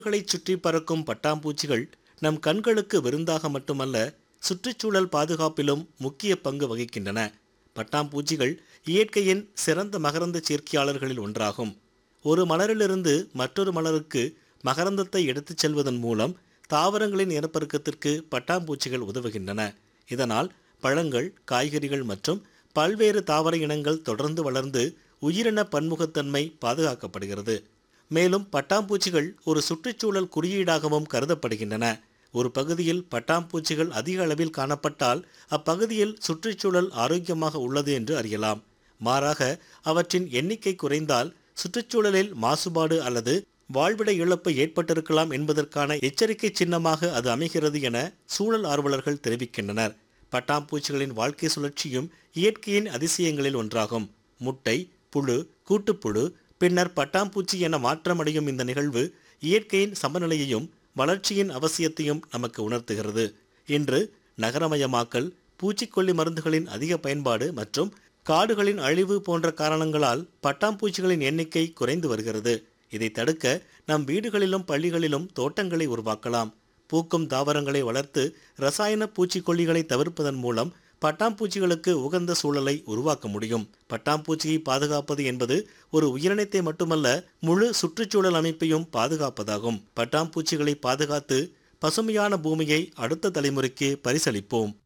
களைச் சுற்றி பறக்கும் பட்டாம்பூச்சிகள் நம் கண்களுக்கு விருந்தாக மட்டுமல்ல சுற்றுச்சூழல் பாதுகாப்பிலும் முக்கிய பங்கு வகிக்கின்றன பட்டாம்பூச்சிகள் இயற்கையின் சிறந்த மகரந்த சேர்க்கையாளர்களில் ஒன்றாகும் ஒரு மலரிலிருந்து மற்றொரு மலருக்கு மகரந்தத்தை எடுத்துச் செல்வதன் மூலம் தாவரங்களின் இனப்பெருக்கத்திற்கு பட்டாம்பூச்சிகள் உதவுகின்றன இதனால் பழங்கள் காய்கறிகள் மற்றும் பல்வேறு தாவர இனங்கள் தொடர்ந்து வளர்ந்து உயிரின பன்முகத்தன்மை பாதுகாக்கப்படுகிறது மேலும் பட்டாம்பூச்சிகள் ஒரு சுற்றுச்சூழல் குறியீடாகவும் கருதப்படுகின்றன ஒரு பகுதியில் பட்டாம்பூச்சிகள் அதிக அளவில் காணப்பட்டால் அப்பகுதியில் சுற்றுச்சூழல் ஆரோக்கியமாக உள்ளது என்று அறியலாம் மாறாக அவற்றின் எண்ணிக்கை குறைந்தால் சுற்றுச்சூழலில் மாசுபாடு அல்லது வாழ்விட இழப்பு ஏற்பட்டிருக்கலாம் என்பதற்கான எச்சரிக்கை சின்னமாக அது அமைகிறது என சூழல் ஆர்வலர்கள் தெரிவிக்கின்றனர் பட்டாம்பூச்சிகளின் வாழ்க்கை சுழற்சியும் இயற்கையின் அதிசயங்களில் ஒன்றாகும் முட்டை புழு கூட்டுப்புழு பின்னர் பட்டாம்பூச்சி என மாற்றமடையும் இந்த நிகழ்வு இயற்கையின் சமநிலையையும் வளர்ச்சியின் அவசியத்தையும் நமக்கு உணர்த்துகிறது இன்று நகரமயமாக்கல் பூச்சிக்கொல்லி மருந்துகளின் அதிக பயன்பாடு மற்றும் காடுகளின் அழிவு போன்ற காரணங்களால் பட்டாம்பூச்சிகளின் எண்ணிக்கை குறைந்து வருகிறது இதை தடுக்க நம் வீடுகளிலும் பள்ளிகளிலும் தோட்டங்களை உருவாக்கலாம் பூக்கும் தாவரங்களை வளர்த்து ரசாயன பூச்சிக்கொல்லிகளை தவிர்ப்பதன் மூலம் பட்டாம்பூச்சிகளுக்கு உகந்த சூழலை உருவாக்க முடியும் பட்டாம்பூச்சியை பாதுகாப்பது என்பது ஒரு உயிரினத்தை மட்டுமல்ல முழு சுற்றுச்சூழல் அமைப்பையும் பாதுகாப்பதாகும் பட்டாம்பூச்சிகளை பாதுகாத்து பசுமையான பூமியை அடுத்த தலைமுறைக்கு பரிசளிப்போம்